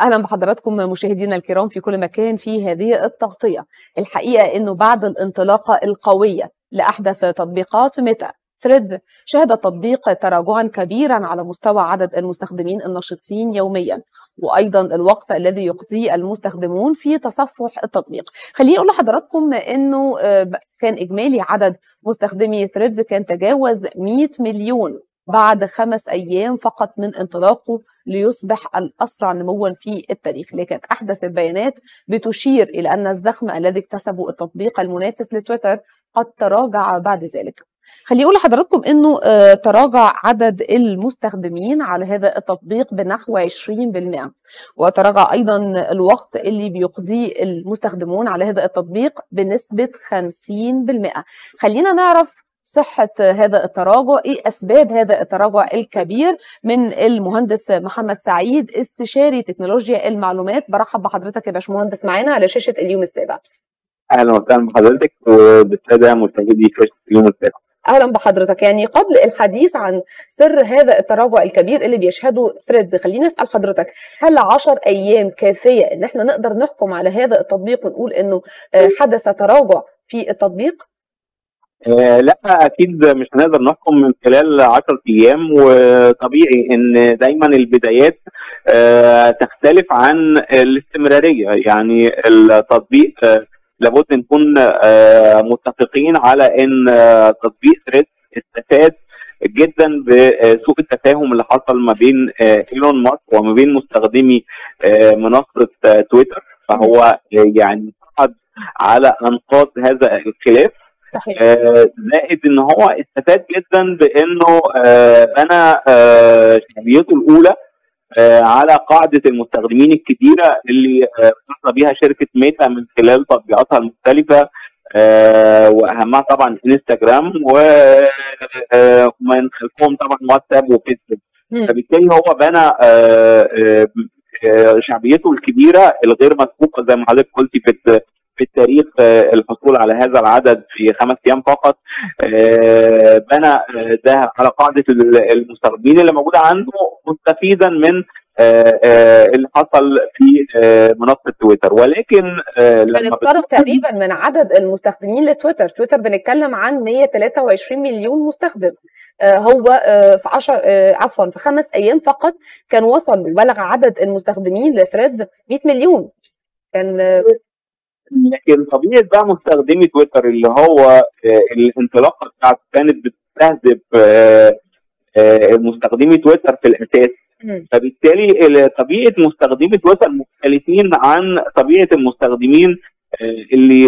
اهلا بحضراتكم مشاهدينا الكرام في كل مكان في هذه التغطيه الحقيقه انه بعد الانطلاقه القويه لاحدث تطبيقات ميتا ثريدز شهد التطبيق تراجعا كبيرا على مستوى عدد المستخدمين النشطين يوميا وايضا الوقت الذي يقضيه المستخدمون في تصفح التطبيق خليني اقول لحضراتكم انه كان اجمالي عدد مستخدمي ثريدز كان تجاوز 100 مليون بعد خمس أيام فقط من انطلاقه ليصبح الأسرع نموا في التاريخ لكن أحدث البيانات بتشير إلى أن الزخم الذي اكتسبه التطبيق المنافس لتويتر قد تراجع بعد ذلك خليني اقول لحضراتكم انه تراجع عدد المستخدمين على هذا التطبيق بنحو 20% وتراجع ايضا الوقت اللي بيقضيه المستخدمون على هذا التطبيق بنسبه 50% خلينا نعرف صحة هذا التراجع إيه أسباب هذا التراجع الكبير من المهندس محمد سعيد استشاري تكنولوجيا المعلومات برحب بحضرتك يا باشمهندس معانا على شاشة اليوم السابع أهلا وسهلا بحضرتك وبالسادة مشاهدي شاشة اليوم السابع اهلا بحضرتك يعني قبل الحديث عن سر هذا التراجع الكبير اللي بيشهده ثريدز خليني اسال حضرتك هل 10 ايام كافيه ان احنا نقدر نحكم على هذا التطبيق ونقول انه حدث تراجع في التطبيق؟ آه لا اكيد مش هنقدر نحكم من خلال 10 ايام وطبيعي ان دايما البدايات آه تختلف عن الاستمراريه يعني التطبيق آه لابد نكون آه متفقين على ان آه تطبيق ثريد استفاد جدا بسوء التفاهم اللي حصل ما بين آه ايلون ماسك وما بين مستخدمي آه منصه آه تويتر فهو آه يعني صعد على انقاض هذا الخلاف صحيح آه زائد ان هو استفاد جدا بانه آه بنى آه شعبيته الاولى آه على قاعده المستخدمين الكبيره اللي بتحظى آه بها شركه ميتا من خلال تطبيقاتها المختلفه آه واهمها طبعا انستجرام ومن خلفهم طبعا واتساب وفيسبوك فبالتالي هو بنى آه آه شعبيته الكبيره الغير مسبوقه زي ما حضرتك قلتي في في التاريخ الحصول على هذا العدد في خمس ايام فقط بنى ده على قاعده المستخدمين اللي موجوده عنده مستفيدا من اللي حصل في منصه تويتر ولكن بنقترب تقريبا من عدد المستخدمين لتويتر تويتر بنتكلم عن 123 مليون مستخدم هو في 10 عفوا في خمس ايام فقط كان وصل وبلغ عدد المستخدمين لثريدز 100 مليون كان لكن طبيعه بقى مستخدمي تويتر اللي هو الانطلاقه بتاعته كانت بتستهدف مستخدمي تويتر في الاساس فبالتالي طبيعه مستخدمي تويتر مختلفين عن طبيعه المستخدمين اللي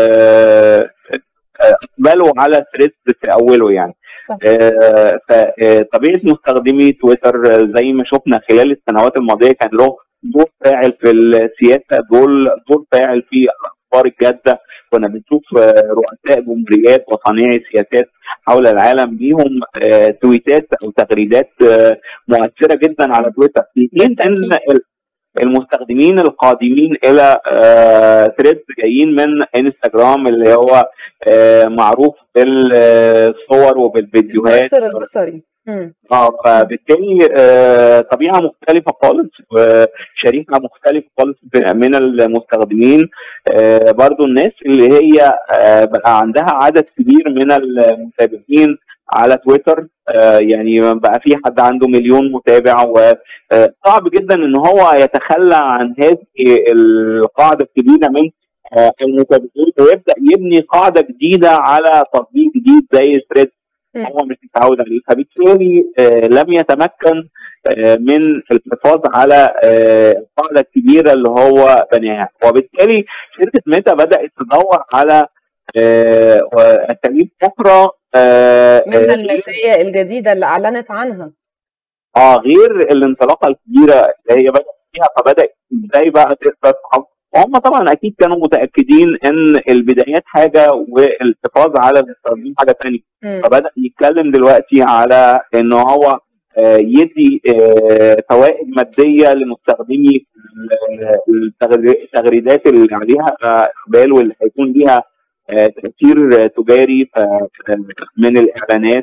اقبلوا على ثريد في اوله يعني صح. فطبيعه مستخدمي تويتر زي ما شفنا خلال السنوات الماضيه كان له دور فاعل في السياسه دول دور فاعل في الاخبار الجاده كنا بنشوف رؤساء جمهوريات وصانعي سياسات حول العالم ليهم تويتات او تغريدات مؤثره جدا على تويتر في حين ان المستخدمين القادمين الى ثريد جايين من انستغرام اللي هو معروف بالصور وبالفيديوهات البصر البصري اه فبالتالي آه طبيعه مختلفه خالص وشريحه مختلفه خالص من المستخدمين آه برضو الناس اللي هي آه بقى عندها عدد كبير من المتابعين على تويتر آه يعني بقى في حد عنده مليون متابع وصعب جدا ان هو يتخلى عن هذه القاعده الكبيره من آه المتابعين ويبدا يبني قاعده جديده على تطبيق جديد زي ثريد هو مش متعود عليه فبالتالي آه لم يتمكن آه من الحفاظ على آه القاعده الكبيره اللي هو بناها وبالتالي شركه ميتا بدات تدور على اساليب اخرى منها المزايا الجديده اللي اعلنت عنها اه غير الانطلاقه الكبيره اللي هي بدات فيها فبدات ازاي بقى تقدر هم طبعا اكيد كانوا متاكدين ان البدايات حاجه والحفاظ على المستخدمين حاجه ثانيه فبدا يتكلم دلوقتي على ان هو يدي فوائد ماديه لمستخدمي التغريدات اللي عليها اقبال واللي هيكون ليها تاثير تجاري من الاعلانات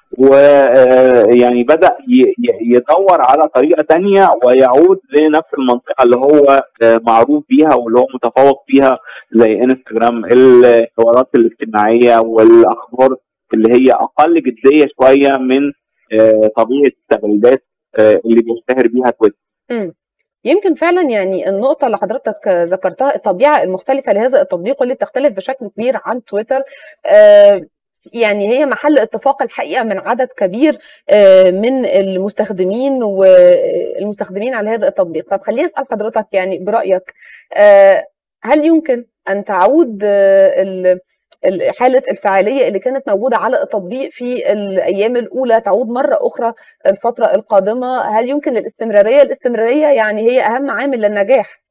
ويعني بدا ي- ي- يدور على طريقه تانية ويعود لنفس المنطقه اللي هو آه، معروف بيها واللي هو متفوق فيها زي انستجرام الحوارات الاجتماعيه والاخبار اللي هي اقل جديه شويه من آه، طبيعه التغريدات آه، اللي بيشتهر بيها تويتر مم. يمكن فعلا يعني النقطة اللي حضرتك ذكرتها الطبيعة المختلفة لهذا التطبيق واللي بتختلف بشكل كبير عن تويتر آه، يعني هي محل اتفاق الحقيقة من عدد كبير آه، من المستخدمين والمستخدمين على هذا التطبيق طب خليني أسأل حضرتك يعني برأيك آه، هل يمكن أن تعود آه، ال- ال- حالة الفعالية اللي كانت موجودة على التطبيق في الأيام الأولى تعود مرة أخرى الفترة القادمة هل يمكن الاستمرارية الاستمرارية يعني هي أهم عامل للنجاح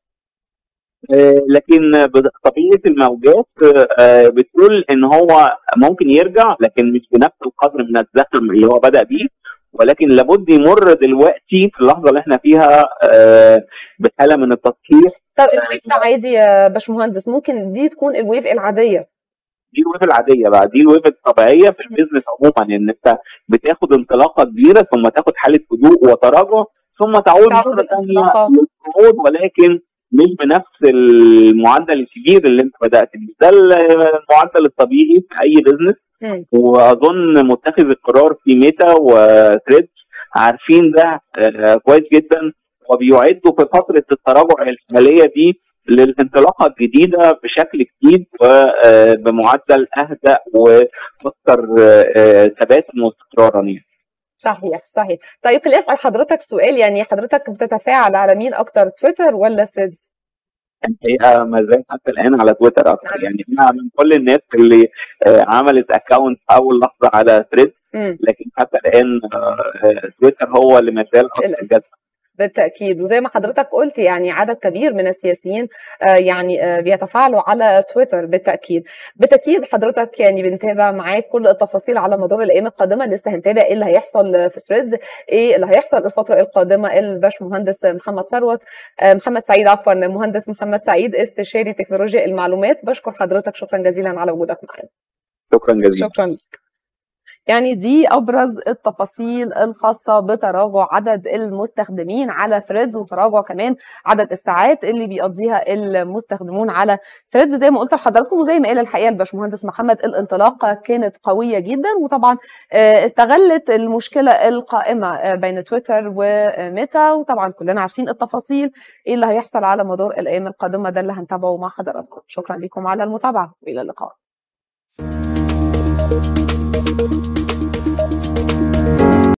آه، لكن بطبيعه الموجات آه، بتقول ان هو ممكن يرجع لكن مش بنفس القدر من الزخم اللي هو بدا بيه ولكن لابد يمر دلوقتي في اللحظه اللي احنا فيها آه، بحاله من التصحيح طب الويف ده عادي يا باشمهندس ممكن دي تكون الويف العادية دي الويف العاديه بقى دي الويف الطبيعيه في البيزنس عموما ان انت بتاخد انطلاقه كبيره ثم تاخد حاله هدوء وتراجع ثم تعود تعود مره ثانيه الانطلاقة. للصعود ولكن مش بنفس المعدل الكبير اللي انت بدات بيه ده المعدل الطبيعي في اي بيزنس مم. واظن متخذ القرار في ميتا وثريد عارفين ده آه، كويس جدا وبيعدوا في فتره التراجع الحاليه دي للانطلاقه الجديده بشكل جديد وبمعدل اهدى واكثر آه، ثباتا واستقرارا يعني. صحيح صحيح طيب خليني أسأل حضرتك سؤال يعني حضرتك بتتفاعل على مين أكتر تويتر ولا ثريدز؟ الحقيقه ما زال حتى الان على تويتر اكتر على يعني انا من كل الناس اللي آه، عملت اكونت اول لحظه على ثريد مم. لكن حتى الان آه، آه، تويتر هو اللي ما زال اكثر للأسف. جذبا بالتأكيد وزي ما حضرتك قلت يعني عدد كبير من السياسيين آه، يعني آه، بيتفاعلوا على تويتر بالتأكيد بالتأكيد حضرتك يعني بنتابع معاك كل التفاصيل على مدار الأيام القادمة لسه هنتابع إيه اللي هيحصل في ثريدز إيه اللي هيحصل الفترة القادمة الباش مهندس محمد ثروت آه، محمد سعيد عفوا مهندس محمد سعيد استشاري تكنولوجيا المعلومات بشكر حضرتك شكرا جزيلا على وجودك معانا شكرا جزيلا شكرا لك يعني دي ابرز التفاصيل الخاصه بتراجع عدد المستخدمين على ثريدز وتراجع كمان عدد الساعات اللي بيقضيها المستخدمون على ثريدز زي ما قلت لحضراتكم وزي ما قال الحقيقه الباشمهندس محمد الانطلاقه كانت قويه جدا وطبعا آه، استغلت المشكله القائمه آه، بين تويتر وميتا وطبعا كلنا عارفين التفاصيل ايه اللي هيحصل على مدار الايام القادمه ده اللي هنتابعه مع حضراتكم شكرا لكم على المتابعه والى اللقاء